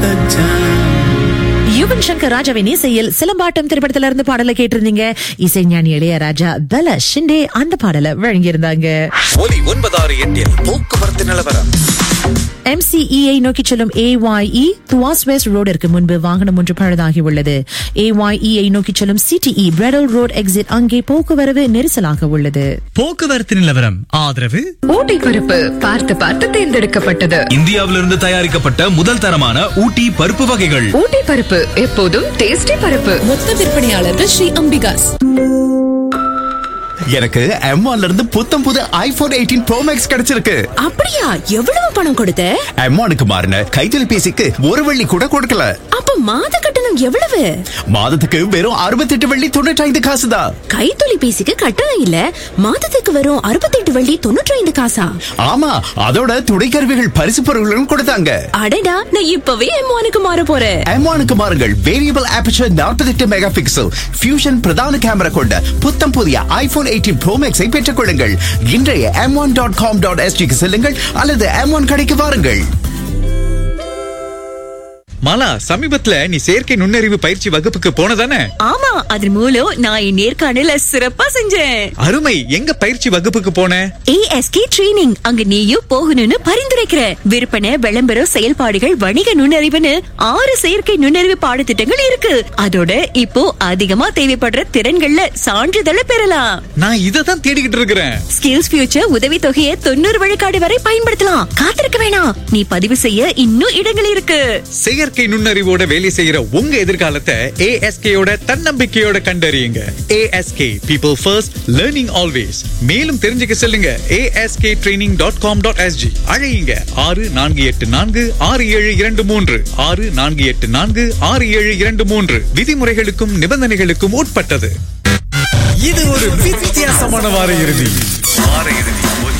யுவன் சங்கர் ராஜாவின் இசையில் சிலம்பாட்டம் திரைப்படத்துல இருந்து பாடலை கேட்டிருந்தீங்க இசைஞானி இளையராஜா தல ஷிண்டே அந்த பாடலை வழங்கியிருந்தாங்க ஒலி ஒன்பதாறு எட்டில் போக்குவரத்து நிலவரம் எம்சிஇஐ நோக்கி செல்லும் ஏஒய்இ துவாஸ் வெஸ்ட் ரோடிற்கு முன்பு வாகனம் ஒன்று பழுதாகி உள்ளது ஏஒய்இஐ நோக்கி செல்லும் சிடிஇ பிரெடல் ரோட் எக்ஸிட் அங்கே போக்குவரவு நெரிசலாக உள்ளது போக்குவரத்து நிலவரம் ஆதரவு ஊட்டி பருப்பு பார்த்து பார்த்து தேர்ந்தெடுக்கப்பட்டது இந்தியாவிலிருந்து தயாரிக்கப்பட்ட முதல் தரமான ஊட்டி பருப்பு வகைகள் ஊட்டி பருப்பு எப்போதும் டேஸ்டி பருப்பு மொத்த விற்பனையாளர்கள் ஸ்ரீ அம்பிகாஸ் எனக்கு M1 ல இருந்து புத்தம் புது ஐபோன் எயிட்டீன் ப்ரோ மேக்ஸ் கிடைச்சிருக்கு அப்படியா எவ்வளவு பணம் கொடுத்த M1க்கு மாறின கைத்தொலைபேசிக்கு ஒரு வெள்ளி கூட கொடுக்கல அப்ப மாத கட்டணம் எவ்வளவு மாதத்துக்கு வெறும் அறுபத்தெட்டு வெள்ளி தொண்ணூற்றி ஐந்து காசு தான் கைத்தொலைபேசிக்கு கட்டணம் இல்ல மாதத்துக்கு வரும் அறுபத்தெட்டு வள்ளி தொண்ணூற்றி ஐந்து காசா ஆமா அதோட துணைக்கருவிகள் பரிசு பொருட்களும் கொடுத்தாங்க அடடா நான் இப்பவே எம்மானுக்கு மாற போறேன் M1க்கு மாறுங்கள் variable aperture 48 mega pixel fusion பிரதான கேமரா கொண்ட புத்தம் புதிய ஐபோன் எயிட்டீன் ப்ரோ மேக்ஸை பெற்றுக் கொள்ளுங்கள் இன்றைய M one dot com dot எஸ்டிக்கு செல்லுங்கள் அல்லது எம் ஒன் கடைக்கு வாருங்கள் மாலா சமீபத்துல நீ செயற்கை நுண்ணறிவு பயிற்சி வகுப்புக்கு போனதானே ஆமா அதன் மூலம் நான் என் நேர்காணல சிறப்பா செஞ்சேன் அருமை எங்க பயிற்சி வகுப்புக்கு போன ஏஎஸ்கே ட்ரெய்னிங் அங்க நீயும் போகணும்னு பரிந்துரைக்கிற விற்பனை விளம்பரம் செயல்பாடுகள் வணிக நுண்ணறிவுன்னு ஆறு செயற்கை நுண்ணறிவு பாடத்திட்டங்கள் இருக்கு அதோட இப்போ அதிகமா தேவைப்படுற திறன்கள்ல சான்றிதழை பெறலாம் நான் இதை தான் தேடிக்கிட்டு இருக்கிறேன் ஸ்கில்ஸ் ஃபியூச்சர் உதவி தொகையை தொண்ணூறு விழுக்காடு வரை பயன்படுத்தலாம் காத்திருக்க வேணாம் நீ பதிவு செய்ய இன்னும் இடங்கள் இருக்கு செயற்கை நுண்ணறிவோட வேலை செய்யற உங்க எதிர்காலத்தை ஏஎஸ்கேயோட தன்னம்பிக்கையோட கண்டறியுங்க ASK people first learning always மேலும் தெரிஞ்சுக்க செல்லுங்க ASK training dot com dot SG அழையுங்க ஆறு நான்கு எட்டு நான்கு ஆறு ஏழு இரண்டு மூன்று ஆறு நான்கு எட்டு நான்கு ஆறு ஏழு இரண்டு மூன்று விதிமுறைகளுக்கும் நிபந்தனைகளுக்கும் உட்பட்டது இது ஒரு வித்தியாசமான வார இறுதி வார இறுதி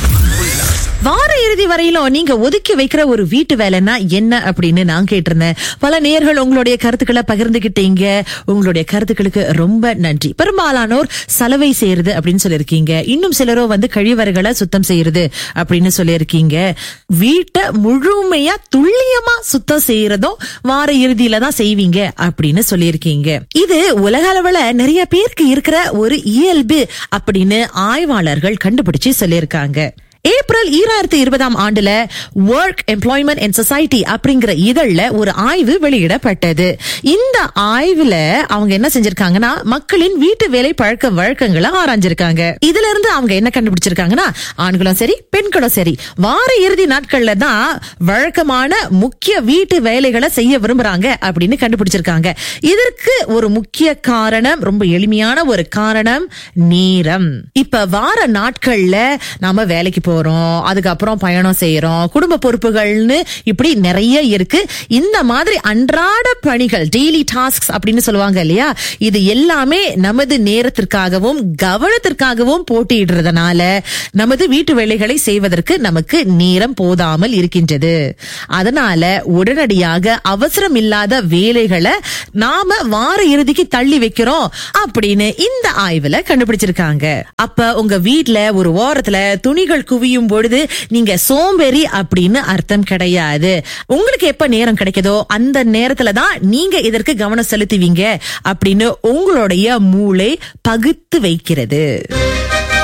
வார இறுதி வரையிலும் நீங்க ஒதுக்கி வைக்கிற ஒரு வீட்டு வேலைன்னா என்ன அப்படின்னு நான் கேட்டிருந்தேன் பல நேர்கள் உங்களுடைய கருத்துக்களை பகிர்ந்துகிட்டீங்க உங்களுடைய கருத்துக்களுக்கு ரொம்ப நன்றி பெரும்பாலானோர் சலவை செய்யறது அப்படின்னு சொல்லியிருக்கீங்க இன்னும் சிலரோ வந்து கழிவறைகளை சுத்தம் செய்யறது அப்படின்னு சொல்லியிருக்கீங்க வீட்டை முழுமையா துல்லியமா சுத்தம் செய்யறதும் வார இறுதியில தான் செய்வீங்க அப்படின்னு சொல்லியிருக்கீங்க இது உலக அளவுல நிறைய பேருக்கு இருக்கிற ஒரு இயல்பு அப்படின்னு ஆய்வாளர்கள் கண்டுபிடிச்சு சொல்லியிருக்காங்க ஏப்ரல் ஈராயிரத்தி இருபதாம் ஆண்டுல ஒர்க் எம்ப்ளாய்மெண்ட் அண்ட் சொசைட்டி அப்படிங்கிற இதழ்ல ஒரு ஆய்வு வெளியிடப்பட்டது இந்த ஆய்வுல அவங்க என்ன செஞ்சிருக்காங்கன்னா மக்களின் வீட்டு வேலை பழக்க வழக்கங்களை ஆராய்ஞ்சிருக்காங்க இதுல இருந்து அவங்க என்ன கண்டுபிடிச்சிருக்காங்கன்னா ஆண்களும் சரி பெண்களும் சரி வார இறுதி நாட்கள்ல தான் வழக்கமான முக்கிய வீட்டு வேலைகளை செய்ய விரும்புறாங்க அப்படின்னு கண்டுபிடிச்சிருக்காங்க இதற்கு ஒரு முக்கிய காரணம் ரொம்ப எளிமையான ஒரு காரணம் நேரம் இப்ப வார நாட்கள்ல நாம வேலைக்கு போறோம் அதுக்கப்புறம் பயணம் செய்யறோம் குடும்ப பொறுப்புகள்னு இப்படி நிறைய இருக்கு இந்த மாதிரி அன்றாட பணிகள் டெய்லி டாஸ்க் அப்படின்னு சொல்லுவாங்க இல்லையா இது எல்லாமே நமது நேரத்திற்காகவும் கவனத்திற்காகவும் போட்டியிடுறதுனால நமது வீட்டு வேலைகளை செய்வதற்கு நமக்கு நேரம் போதாமல் இருக்கின்றது அதனால உடனடியாக அவசரம் இல்லாத வேலைகளை நாம வார இறுதிக்கு தள்ளி வைக்கிறோம் அப்படின்னு இந்த ஆய்வுல கண்டுபிடிச்சிருக்காங்க அப்ப உங்க வீட்ல ஒரு ஓரத்துல துணிகள் குவியும் பொழுது நீங்க சோம்பேறி அப்படின்னு அர்த்தம் கிடையாது உங்களுக்கு எப்ப நேரம் கிடைக்குதோ அந்த நேரத்துல தான் நீங்க இதற்கு கவனம் செலுத்துவீங்க அப்படின்னு உங்களுடைய மூளை பகுத்து வைக்கிறது